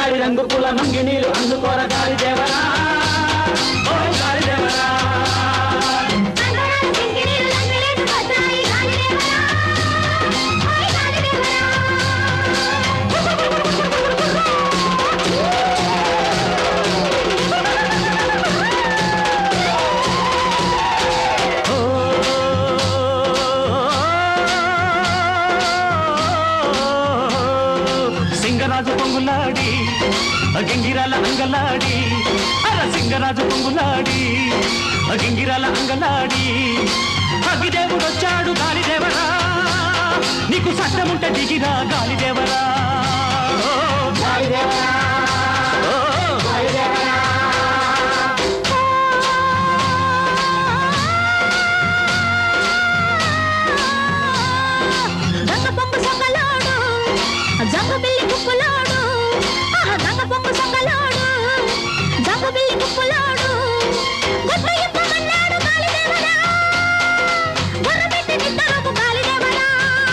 గాలి రంగు పూల మంగి నీళ్ళు అందుకోర గాలి దేవరా ఓ గాలి దేవరా సింగరాజు పొంగులాడి గింగిరాల అంగలాడి అర సింగరాజు పొంగులాడి గింగిరాల అంగలాడి అగ్గిదేవుడు వచ్చాడు గాలిదేవరా నీకు సట్టముంటే దిగిరా గాలిదేవరా ఓ, గాలిదేవరా ఓ, గంగ పొంగు సొంగలాడు జంగ బిల్లి కుప్పలాడు ఆహా, గంగ పొంగు సొంగలాడు జంగ బిల్లి కుప్పలాడు గొప్ప ఇప్పమన్నాడు గాలిదేవరా గొర్రెపెట్టి నిద్దరకు గాలిదేవరా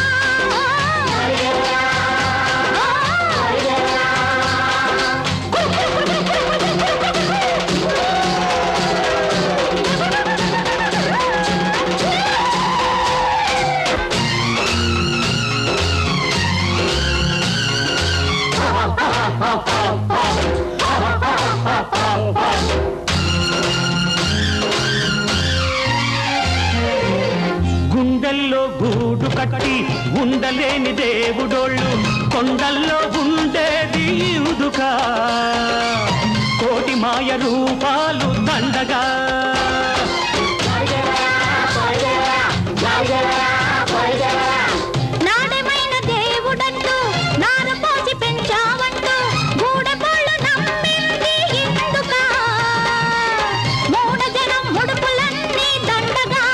గుండెల్లో గూడు కట్టి ఉండలేని దేవుడోళ్ళు కొండల్లో ఉండేది ఉదుక కోటి మాయ రూపాలు దండగా నాణ్యమైన దేవుడంటూ నారు పోసి పెంచావంటూ గూడెపోళ్ళు నమ్మింది ఎందుక మూడ జనం ముడుపులన్నీ దండగా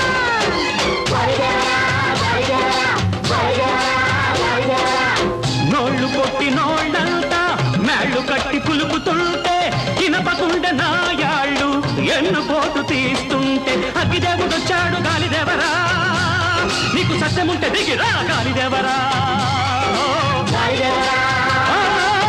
నోళ్ళు కొట్టి నోళ్ళంతా మేళ్ళు కట్టి పులుపుతుంటే కినపకుండే నాయాళ్ళు ఎన్నుపోటు తీస్తుంటే అగ్గిదేవుడొచ్చాడు గాలిదేవరా నీకు సత్యముంటే దిగిరా గాలిదేవరా ఓ, ఆ,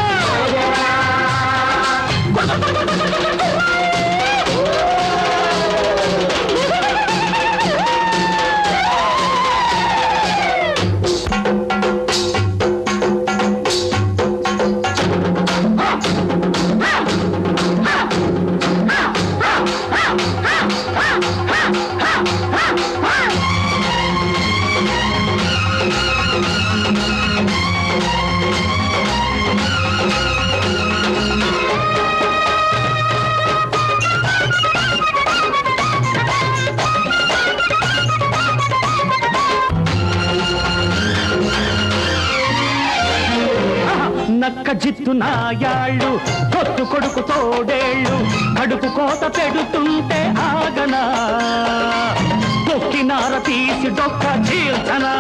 నక్క జిత్తు నాయాళ్ళు కొత్తు కొడుకు తోడేళ్ళు కడుపు కోత పెడుతుంటే ఆగనా పొక్కినార తీసి డొక్క చీల్చనా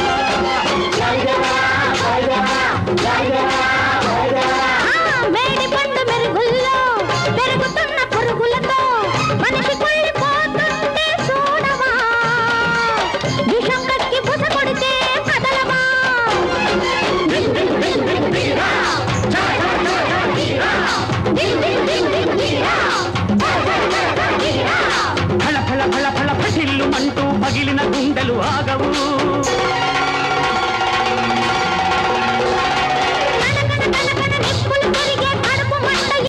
ఆ మేడి పండు మెరుగుల్లో పెరుగుతున్న పురుగులతో మనిషి కుళ్ళిపోతుంటే చూడవా విషం కక్కి బుస కొడితే కదలవా ఫళ ఫళ ఫళ ఫళ ఫటిల్లు మంటూ పగిలిన గుండెలు ఆగవు